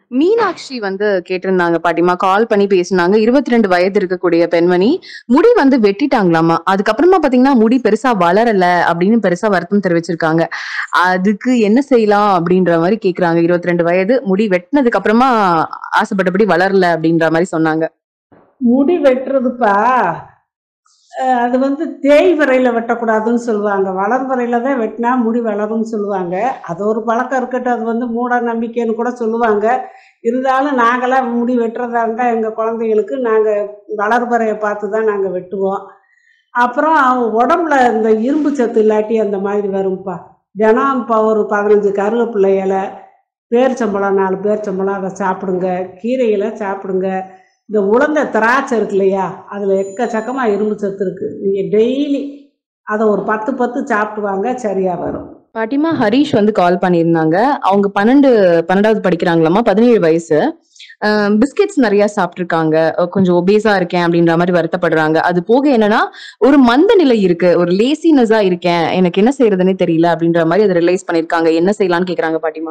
மீனாட்சி வந்து கேட்டிருந்தாங்க பாட்டிமா கால் பண்ணி பேசினாங்க இருபத்தி ரெண்டு வயது இருக்கக்கூடிய பெண்மணி முடி வந்து வெட்டிட்டாங்களாமா அதுக்கப்புறமா பாத்தீங்கன்னா முடி பெருசா வளரல அப்படின்னு பெருசா வருத்தம் தெரிவிச்சிருக்காங்க அதுக்கு என்ன செய்யலாம் அப்படின்ற மாதிரி கேக்குறாங்க இருபத்தி ரெண்டு வயது முடி வெட்டினதுக்கு அப்புறமா ஆசைப்பட்டபடி வளரல அப்படின்ற மாதிரி சொன்னாங்க முடி வெட்டுறதுப்பா அஹ் அது வந்து தேய்வரையில் வெட்டக்கூடாதுன்னு சொல்லுவாங்க வளர்வரையில் தான் வெட்டினா முடி வளரும்னு சொல்லுவாங்க அது ஒரு பழக்கம் இருக்கட்டும் அது வந்து மூட நம்பிக்கைன்னு கூட சொல்லுவாங்க இருந்தாலும் நாங்களாம் முடி வெட்டுறதா இருந்தால் எங்கள் குழந்தைங்களுக்கு நாங்கள் வளர்வரையை பார்த்து தான் நாங்கள் வெட்டுவோம் அப்புறம் உடம்புல இந்த இரும்பு சத்து இல்லாட்டி அந்த மாதிரி வரும்ப்பா தினம் இப்போ ஒரு பதினஞ்சு கருவேப்பிலை இலை பேரிச்சம்பழம் நாலு பேரிச்சம்பழம் அதை சாப்பிடுங்க கீரைகளை சாப்பிடுங்க இந்த உலர்ந்த திராட்சை இருக்கு இல்லையா அதில் எக்கச்சக்கமாக இரும்பு சத்து இருக்குது நீங்கள் டெய்லி அதை ஒரு பத்து பத்து சாப்பிட்டு வாங்க சரியாக வரும் பாட்டிமா ஹரிஷ் வந்து கால் பண்ணியிருந்தாங்க அவங்க பன்னெண்டு பன்னெண்டாவது படிக்கிறாங்களாமா பதினேழு வயசு பிஸ்கெட்ஸ் நிறைய சாப்பிட்டுருக்காங்க அஹ் கொஞ்சம் ஒபேஸா இருக்கேன் அப்படின்ற மாதிரி வருத்தப்படுறாங்க அது போக என்னன்னா ஒரு மந்த நிலை இருக்கு ஒரு லேசினஸா இருக்கேன் எனக்கு என்ன செய்யறதுன்னே தெரியல அப்படின்ற மாதிரி அதை ரிலைஸ் பண்ணிருக்காங்க என்ன செய்யலாம்னு கேக்குறாங்க பாட்டிமா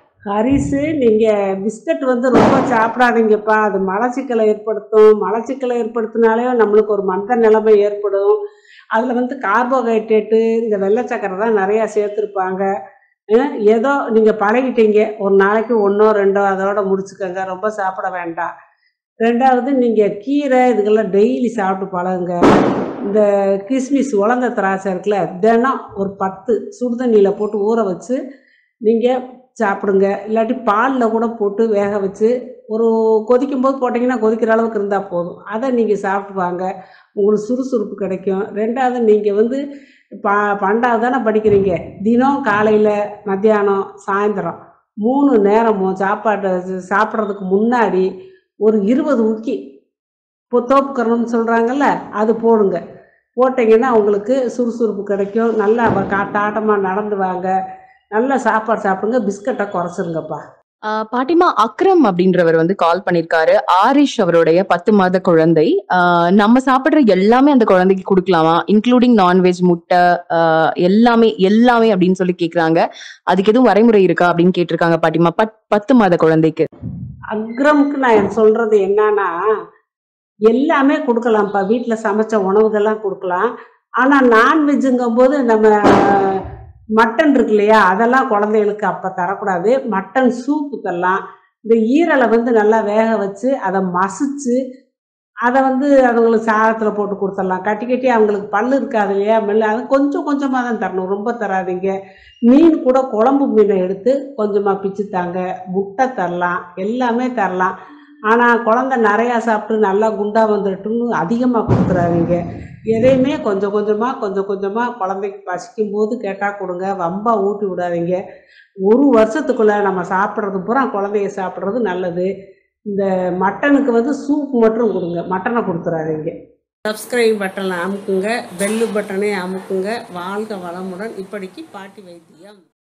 ஹரிஸு நீங்கள் பிஸ்கட் வந்து ரொம்ப சாப்பிடாதீங்கப்பா அது மலச்சிக்கலை ஏற்படுத்தும் மலச்சிக்கலை ஏற்படுத்தினாலே நம்மளுக்கு ஒரு மந்த நிலைமை ஏற்படும் அதில் வந்து கார்போஹைட்ரேட்டு இந்த வெள்ளை சக்கரை தான் நிறையா சேர்த்துருப்பாங்க அஹ் ஏதோ நீங்கள் பழகிட்டீங்க ஒரு நாளைக்கு ஒன்றோ ரெண்டோ அதோட முடிச்சுக்கோங்க ரொம்ப சாப்பிட வேண்டாம் ரெண்டாவது நீங்கள் கீரை இதுக்கெல்லாம் டெய்லி சாப்பிட்டு பழகுங்க இந்த கிஸ்மிஸ் உலர்ந்த திராட்சை இருக்குல்ல தினம் ஒரு பத்து சுடுதண்ணியில் போட்டு ஊற வச்சு நீங்கள் சாப்பிடுங்க இல்லாட்டி பாலில் கூட போட்டு வேக வச்சு ஒரு கொதிக்கும் போது போட்டிங்கன்னா கொதிக்கிற அளவுக்கு இருந்தால் போதும் அதை நீங்கள் சாப்பிட்டு வாங்க உங்களுக்கு சுறுசுறுப்பு கிடைக்கும் ரெண்டாவது நீங்கள் வந்து பா பன்னெண்டாவது தானே படிக்கிறீங்க தினம் காலையில் மத்தியானம் சாயந்தரம் மூணு நேரமும் சாப்பாட்டை சாப்பிட்றதுக்கு முன்னாடி ஒரு இருபது உக்கி இப்போ தோப்புக்கரணம்னு சொல்கிறாங்கல்ல அது போடுங்க போட்டிங்கன்னா உங்களுக்கு சுறுசுறுப்பு கிடைக்கும் நல்லா காட்டாட்டமாக நடந்து வாங்க நல்ல சாப்பாடு சாப்பிடுங்க பிஸ்கட்டை குறைச்சிருங்கப்பா ஆஹ் பாட்டிமா அக்ரம் அப்படின்றவர் வந்து கால் பண்ணிருக்காரு ஆரிஷ் அவருடைய பத்து மாத குழந்தை ஆஹ் நம்ம சாப்பிடுற எல்லாமே அந்த குழந்தைக்கு கொடுக்கலாமா இன்க்ளூடிங் நான்வெஜ் முட்டை ஆஹ் எல்லாமே எல்லாமே அப்படின்னு சொல்லி கேக்குறாங்க அதுக்கு எதுவும் வரைமுறை இருக்கா அப்படின்னு கேட்டிருக்காங்க பாட்டிமா பத் பத்து மாத குழந்தைக்கு அக்ரமுக்கு நான் சொல்கிறது என்னன்னா எல்லாமே கொடுக்கலாம்ப்பா வீட்டில் சமைச்ச உணவுகள்லாம் கொடுக்கலாம் ஆனால் நான்வெஜ்ஜுங்கும் போது நம்ம மட்டன் இருக்கு இல்லையா அதெல்லாம் குழந்தைகளுக்கு அப்போ தரக்கூடாது மட்டன் சூப்பு தரலாம் இந்த ஈரலை வந்து நல்லா வேக வச்சு அதை மசிச்சு அதை வந்து அவங்களுக்கு சாதத்தில் போட்டு கொடுத்துடலாம் கட்டி கட்டி அவங்களுக்கு பல்லு இருக்காது இல்லையா மெல்ல அது கொஞ்சம் கொஞ்சமாக தான் தரணும் ரொம்ப தராதீங்க மீன் கூட குழம்பு மீனை எடுத்து கொஞ்சமாக பிச்சு தாங்க முட்டை தரலாம் எல்லாமே தரலாம் ஆனால் குழந்த நிறையா சாப்பிட்டு நல்லா குண்டா வந்துட்டுன்னு அதிகமாக கொடுத்துறாதீங்க எதையுமே கொஞ்சம் கொஞ்சமாக கொஞ்சம் கொஞ்சமாக குழந்தைக்கு பசிக்கும் போது கேட்டால் கொடுங்க வம்பா ஊட்டி விடாதீங்க ஒரு வருஷத்துக்குள்ளே நம்ம சாப்பிட்றது பூரா குழந்தைய சாப்பிட்றது நல்லது இந்த மட்டனுக்கு வந்து சூப் மட்டும் கொடுங்க மட்டனை கொடுத்துறாதீங்க சப்ஸ்கிரைப் பட்டனை அமுக்குங்க பெல்லு பட்டனை அமுக்குங்க வாழ்க வளமுடன் இப்படிக்கு பாட்டி வைத்தியம்